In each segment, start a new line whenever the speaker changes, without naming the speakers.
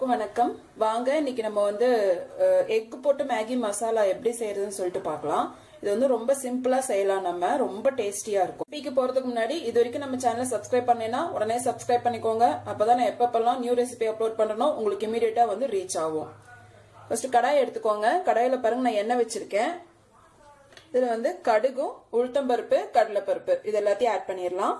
எல்லாருக்கும் வணக்கம் வாங்க இன்னைக்கு நம்ம வந்து எக் போட்டு மேகி மசாலா எப்படி செய்யறதுன்னு சொல்லிட்டு பார்க்கலாம் இது வந்து ரொம்ப சிம்பிளா செய்யலாம் நம்ம ரொம்ப டேஸ்டியா இருக்கும் டீக்கு போறதுக்கு முன்னாடி இது வரைக்கும் நம்ம சேனலை சப்ஸ்கிரைப் பண்ணேன்னா உடனே சப்ஸ்கிரைப் பண்ணிக்கோங்க அப்பதான் நான் எப்பப்பெல்லாம் நியூ ரெசிபி அப்லோட் பண்றேனோ உங்களுக்கு இமீடியட்டா வந்து ரீச் ஆகும் ஃபர்ஸ்ட் கடாய் எடுத்துக்கோங்க கடாயில பாருங்க நான் எண்ணெய் வச்சிருக்கேன் இதுல வந்து கடுகும் உளுத்தம்பருப்பு கடலைப்பருப்பு இது எல்லாத்தையும் ஆட் பண்ணிடலாம்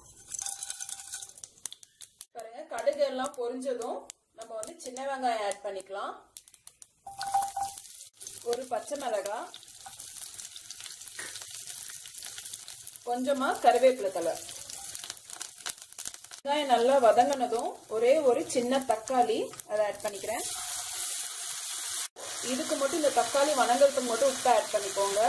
பாருங்க கடுகு எல்லாம் பொரிஞ்சதும் நம்ம வந்து சின்ன வெங்காயம் ஆட் பண்ணிக்கலாம் ஒரு பச்சை மிளகாய் கொஞ்சமா கருவேப்பிலை தலை வெங்காயம் நல்லா வதங்கினதும் ஒரே ஒரு சின்ன தக்காளி அதை ஆட் பண்ணிக்கிறேன் இதுக்கு மட்டும் இந்த தக்காளி வணங்குறதுக்கு மட்டும் உப்பு ஆட் பண்ணிக்கோங்க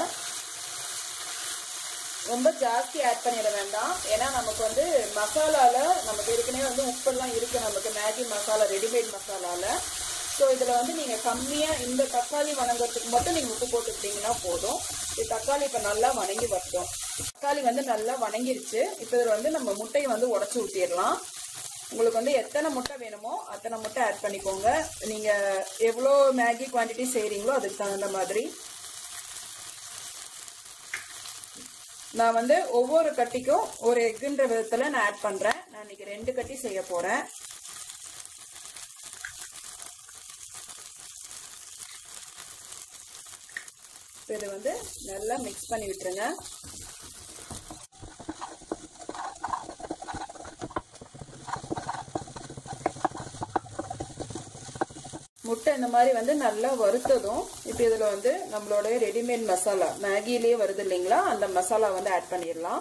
ரொம்ப ஜாஸ்தி ஆட் பண்ணிட வேண்டாம் ஏன்னா நமக்கு வந்து மசாலால நமக்கு ஏற்கனவே வந்து உப்பெல்லாம் இருக்கு நமக்கு மேகி மசாலா ரெடிமேட் மசாலால ஸோ இதில் வந்து நீங்கள் கம்மியாக இந்த தக்காளி வணங்குறதுக்கு மட்டும் நீங்கள் உப்பு போட்டுக்கிட்டீங்கன்னா போதும் இது தக்காளி இப்போ நல்லா வணங்கி வரட்டும் தக்காளி வந்து நல்லா வணங்கிருச்சு இப்போ இதில் வந்து நம்ம முட்டையை வந்து உடச்சி ஊற்றிடலாம் உங்களுக்கு வந்து எத்தனை முட்டை வேணுமோ அத்தனை முட்டை ஆட் பண்ணிக்கோங்க நீங்கள் எவ்வளோ மேகி குவான்டிட்டி செய்கிறீங்களோ அதுக்கு தகுந்த மாதிரி நான் வந்து ஒவ்வொரு கட்டிக்கும் ஒரு எக்குன்ற விதத்தில் நான் ஆட் பண்ணுறேன் நான் இன்னைக்கு ரெண்டு கட்டி செய்ய போகிறேன் இதை வந்து நல்லா மிக்ஸ் பண்ணி விட்டுருங்க முட்டை இந்த மாதிரி வந்து நல்லா வறுத்ததும் இப்போ இதில் வந்து நம்மளோட ரெடிமேட் மசாலா மேகிலேயே வருது இல்லைங்களா அந்த மசாலா வந்து ஆட் பண்ணிடலாம்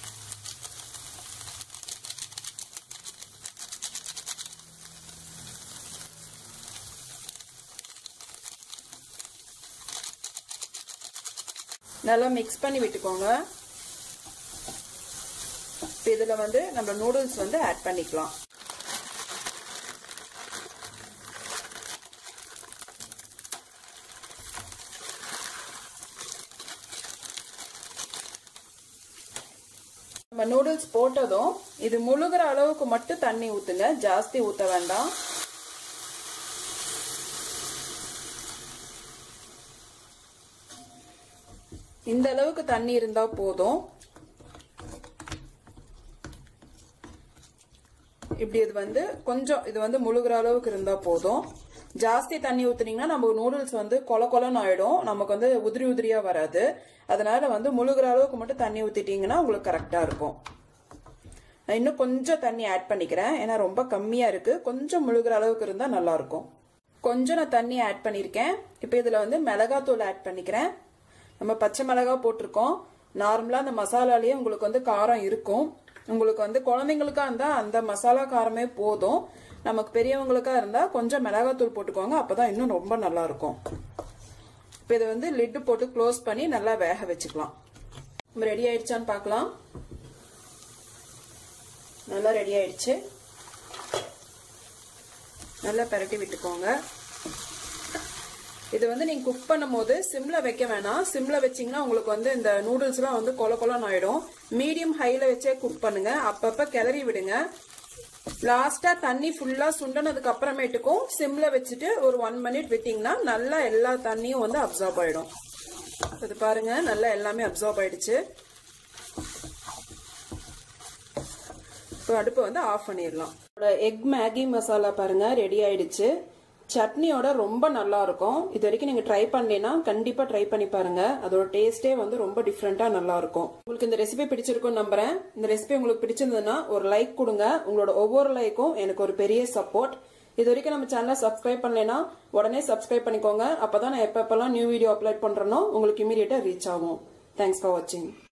நல்லா மிக்ஸ் பண்ணி விட்டுக்கோங்க இப்போ இதில் வந்து நம்ம நூடுல்ஸ் வந்து ஆட் பண்ணிக்கலாம் நம்ம நூடுல்ஸ் போட்டதும் இது முழுகிற அளவுக்கு மட்டும் தண்ணி ஊத்துங்க ஜாஸ்தி ஊத்த வேண்டாம் இந்த அளவுக்கு தண்ணி இருந்தா போதும் இப்படி இது வந்து கொஞ்சம் இது வந்து முழுகிற அளவுக்கு இருந்தா போதும் ஜாஸ்தி தண்ணி ஊத்துனீங்கன்னா நம்ம நூடுல்ஸ் வந்து கொல கொலன்னு ஆயிடும் நமக்கு வந்து உதிரி உதிரியா வராது அதனால வந்து முழுகிற அளவுக்கு மட்டும் தண்ணி ஊத்திட்டீங்கன்னா உங்களுக்கு கரெக்டா இருக்கும் நான் இன்னும் கொஞ்சம் தண்ணி ஆட் பண்ணிக்கிறேன் ஏன்னா ரொம்ப கம்மியா இருக்கு கொஞ்சம் முழுகிற அளவுக்கு இருந்தா நல்லா இருக்கும் கொஞ்சம் நான் தண்ணி ஆட் பண்ணியிருக்கேன் இப்போ இதுல வந்து மிளகாத்தூள் ஆட் பண்ணிக்கிறேன் நம்ம பச்சை மிளகா போட்டிருக்கோம் நார்மலா அந்த மசாலாலேயே உங்களுக்கு வந்து காரம் இருக்கும் உங்களுக்கு வந்து குழந்தைங்களுக்கா இருந்தா அந்த மசாலா காரமே போதும் நமக்கு பெரியவங்களுக்கா இருந்தா கொஞ்சம் மிளகாத்தூள் போட்டுக்கோங்க அப்பதான் இன்னும் ரொம்ப நல்லா இருக்கும் இப்போ இதை வந்து லிட்டு போட்டு க்ளோஸ் பண்ணி நல்லா வேக வச்சுக்கலாம் நம்ம ரெடி ஆயிடுச்சான்னு பார்க்கலாம் நல்லா ரெடி ஆயிடுச்சு நல்லா பரட்டி விட்டுக்கோங்க இது வந்து நீங்க குக் பண்ணும்போது சிம்ல வைக்க வேணாம் சிம்ல வச்சீங்கன்னா உங்களுக்கு வந்து இந்த நூடுல்ஸ் எல்லாம் வந்து கொல கொலன்னு ஆயிடும் மீடியம் ஹைல வச்சே குக் பண்ணுங்க அப்பப்ப கிளறி விடுங்க லாஸ்டா தண்ணி ஃபுல்லா சுண்டனதுக்கு அப்புறமேட்டுக்கும் சிம்ல வச்சுட்டு ஒரு ஒன் மினிட் விட்டீங்கன்னா நல்லா எல்லா தண்ணியும் வந்து அப்சார்ப் ஆயிடும் இது பாருங்க நல்லா எல்லாமே அப்சார்ப் ஆயிடுச்சு இப்போ அடுப்பை வந்து ஆஃப் பண்ணிடலாம் எக் மேகி மசாலா பாருங்க ரெடி ஆயிடுச்சு சட்னியோட ரொம்ப நல்லா இருக்கும் இது வரைக்கும் நீங்க ட்ரை பண்ணீங்கன்னா கண்டிப்பா ட்ரை பண்ணி பாருங்க அதோட டேஸ்டே வந்து ரொம்ப டிஃப்ரெண்டா நல்லா இருக்கும் உங்களுக்கு இந்த ரெசிபி பிடிச்சிருக்கும் நம்புறேன் இந்த ரெசிபி உங்களுக்கு பிடிச்சிருந்ததுன்னா ஒரு லைக் கொடுங்க உங்களோட ஒவ்வொரு லைக்கும் எனக்கு ஒரு பெரிய சப்போர்ட் இது வரைக்கும் நம்ம சேனலை சப்ஸ்கிரைப் பண்ணலைன்னா உடனே சப்ஸ்கிரைப் பண்ணிக்கோங்க அப்பதான் நான் எப்பப்பெல்லாம் நியூ வீடியோ அப்லோட் பண்றேனோ உங்களுக்கு இமீடியட்டா ரீச் ஆகும் தேங்க்ஸ் ஃபார் வாட்சிங்